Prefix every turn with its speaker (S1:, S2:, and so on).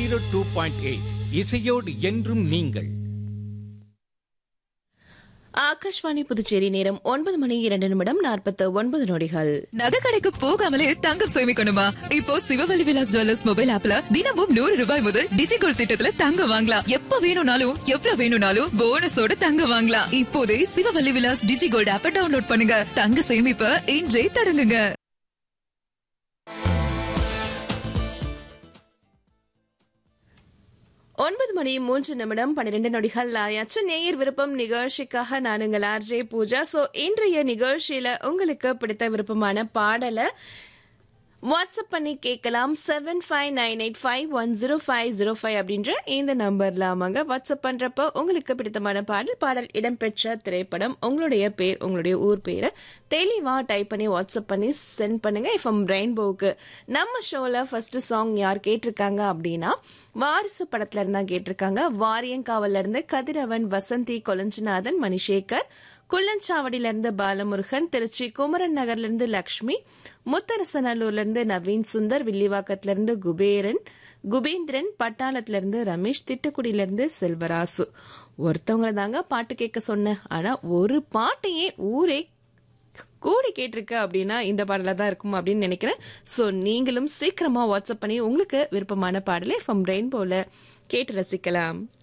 S1: zero two point eight இசையோடு என்றும் நீங்கள்
S2: ஆகாஷ்வாணி புதுச்சேரி நேரம் ஒன்பது மணி இரண்டு நிமிடம் நாற்பத்து ஒன்பது நொடிகள்
S3: நகை கடைக்கு போகாமலே தங்கம் சேமிக்கணுமா இப்போ சிவவல்லி விலாஸ் ஜுவல்லர்ஸ் மொபைல் ஆப்ல தினமும் நூறு ரூபாய் முதல் டிஜிகோல் திட்டத்துல தங்கம் வாங்கலாம் எப்ப வேணும்னாலும் எவ்வளவு வேணும்னாலும் போனஸோட தங்கம் வாங்கலாம் இப்போதே சிவவல்லி விலாஸ் டிஜிகோல்ட் ஆப்பை டவுன்லோட் பண்ணுங்க தங்க சேமிப்ப இன்றே தொடங்குங்க
S2: ஒன்பது மணி மூன்று நிமிடம் பன்னிரெண்டு நொடிகள் ஆயாச்சு நேயர் விருப்பம் நிகழ்ச்சிக்காக நான் உங்கள் ஆர்ஜே பூஜா சோ இன்றைய நிகழ்ச்சியில உங்களுக்கு பிடித்த விருப்பமான பாடலை வாட்ஸ்அப் பண்ணி கேட்கலாம் seven five nine eight five one zero five zero five அப்படின்ற இந்த நம்பர்ல ஆமாங்க வாட்ஸ்அப் பண்றப்போ உங்களுக்கு பிடித்தமான பாடல் பாடல் இடம்பெற்ற திரைப்படம் உங்களுடைய பேர் உங்களுடைய ஊர் பேரை தெளிவா டைப் பண்ணி வாட்ஸ்அப் பண்ணி சென்ட் பண்ணுங்க எஃப்எம் ரெயின்போவுக்கு நம்ம ஷோல ஃபர்ஸ்ட் சாங் யார் கேட்டிருக்காங்க அப்படின்னா வாரிசு படத்துல இருந்தா கேட்டிருக்காங்க வாரியங்காவல்ல இருந்து கதிரவன் வசந்தி கொலஞ்சிநாதன் மணிசேகர் குள்ளஞ்சாவடியில இருந்து பாலமுருகன் திருச்சி குமரன் நகர்ல இருந்து லக்ஷ்மி முத்தரசநல்லூர்ல இருந்து நவீன் சுந்தர் வில்லிவாக்கத்துல இருந்து குபேரன் குபேந்திரன் பட்டாளத்துல இருந்து ரமேஷ் திட்டுக்குடியில இருந்து செல்வராசு ஒருத்தவங்கள தாங்க பாட்டு கேட்க சொன்னேன் ஆனா ஒரு பாட்டையே ஊரே கூடி கேட்டிருக்கு அப்படின்னா இந்த பாடல தான் இருக்கும் அப்படின்னு நினைக்கிறேன் சோ நீங்களும் சீக்கிரமா வாட்ஸ்அப் பண்ணி உங்களுக்கு விருப்பமான பாடலை ஃப்ரம் ரெயின்போல கேட்டு ரசிக்கலாம்